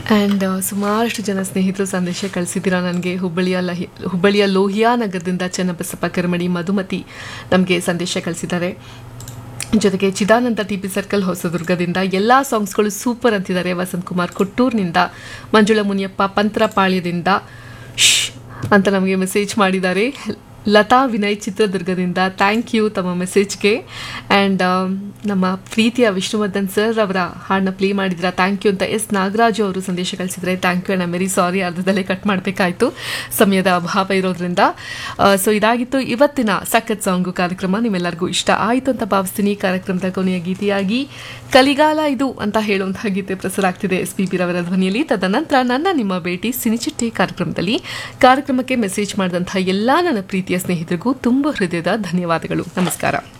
and ಸುಮಾರಷ್ಟು ಜನ ಸ್ನೇಹಿತರು ಸಂದೇಶ ಕಳಿಸಿದ್ದೀರಾ ನನಗೆ ಹುಬ್ಬಳ್ಳಿಯ ಲಹಿ ಹುಬ್ಬಳ್ಳಿಯ ಲೋಹಿಯಾ ನಗರದಿಂದ ಚನ್ನಬಸಪ್ಪ ಕರ್ಮಡಿ ಮಧುಮತಿ ನಮಗೆ ಸಂದೇಶ ಕಳಿಸಿದ್ದಾರೆ ಜೊತೆಗೆ ಚಿದಾನಂದ ಟಿ ಪಿ ಸರ್ಕಲ್ ಹೊಸದುರ್ಗದಿಂದ ಎಲ್ಲ ಸಾಂಗ್ಸ್ಗಳು ಸೂಪರ್ ಅಂತಿದ್ದಾರೆ ವಸಂತ್ ಕುಮಾರ್ ಕೊಟ್ಟೂರಿನಿಂದ ಮಂಜುಳಾ ಮುನಿಯಪ್ಪ ಪಂತ್ರಪಾಳ್ಯದಿಂದ ಶ್ ಅಂತ ನಮಗೆ ಮೆಸೇಜ್ ಮಾಡಿದ್ದಾರೆ ಲತಾ ವಿನಯ್ ಚಿತ್ರದುರ್ಗದಿಂದ ಥ್ಯಾಂಕ್ ಯು ತಮ್ಮ ಮೆಸೇಜ್ಗೆ ಆ್ಯಂಡ್ ನಮ್ಮ ಪ್ರೀತಿಯ ವಿಷ್ಣುವರ್ಧನ್ ಸರ್ ಅವರ ಹಾಡನ್ನ ಪ್ಲೇ ಮಾಡಿದ್ರ ಥ್ಯಾಂಕ್ ಯು ಅಂತ ಎಸ್ ನಾಗರಾಜು ಅವರು ಸಂದೇಶ ಕಳಿಸಿದರೆ thank you and very sorry ಅರ್ಧದಲ್ಲೇ ಕಟ್ ಮಾಡಬೇಕಾಯಿತು ಸಮಯದ ಅಭಾವ ಇರೋದ್ರಿಂದ ಸೊ ಇದಾಗಿತ್ತು ಇವತ್ತಿನ ಸಖತ್ ಸಾಂಗು ಕಾರ್ಯಕ್ರಮ ನಿಮ್ಮೆಲ್ಲರಿಗೂ ಇಷ್ಟ ಆಯಿತು ಅಂತ ಭಾವಿಸ್ತೀನಿ ಕಾರ್ಯಕ್ರಮದ ಕೊನೆಯ ಗೀತೆಯಾಗಿ ಕಲಿಗಾಲ ಇದು ಅಂತ ಹೇಳುವಂತಹ ಗೀತೆ ಪ್ರಸಾರ ಆಗ್ತಿದೆ ಎಸ್ ಪಿ ರವರ ಧ್ವನಿಯಲ್ಲಿ ತದನಂತರ ನನ್ನ ನಿಮ್ಮ ಭೇಟಿ ಸಿನಿಚಿಟ್ಟೆ ಕಾರ್ಯಕ್ರಮದಲ್ಲಿ ಕಾರ್ಯಕ್ರಮಕ್ಕೆ ಮೆಸೇಜ್ ಮಾಡಿದಂತಹ ಎಲ್ಲ ನನ್ನ ಪ್ರೀತಿಯ ಸ್ನೇಹಿತರಿಗೂ ತುಂಬ ಹೃದಯದ ಧನ್ಯವಾದಗಳು ನಮಸ್ಕಾರ